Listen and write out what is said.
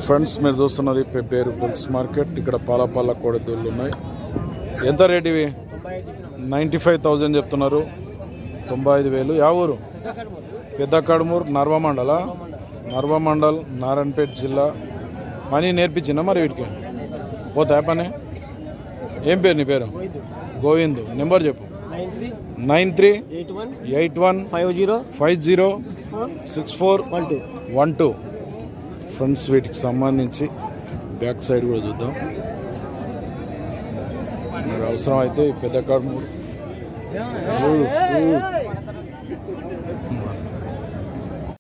friends మీరు చూస్తున్నది Pebbair bulls market ఇక్కడ పాల పాల కోడెదూళ్ళు ఉన్నాయి ఎంత రేట్ ఇవి నైంటీ ఫైవ్ థౌజండ్ చెప్తున్నారు తొంభై ఐదు వేలు యా ఊరు పెద్ద కడుమూరు నర్వ మండల నర్వ మండల్ నారాయణపేట జిల్లా పని నేర్పించిందా మరి వీటికి పోతా పని ఏం పేరు నీ పేరు గోవింద్ నెంబర్ చెప్పు nine three nine three eight one eight one five zero five zero four six four one two one two fronts వీటికి సంబంధించి బ్యాక్ సైడ్ కూడా చూద్దాం మీరు అవసరం అయితే ఈ పెద్ద కాడు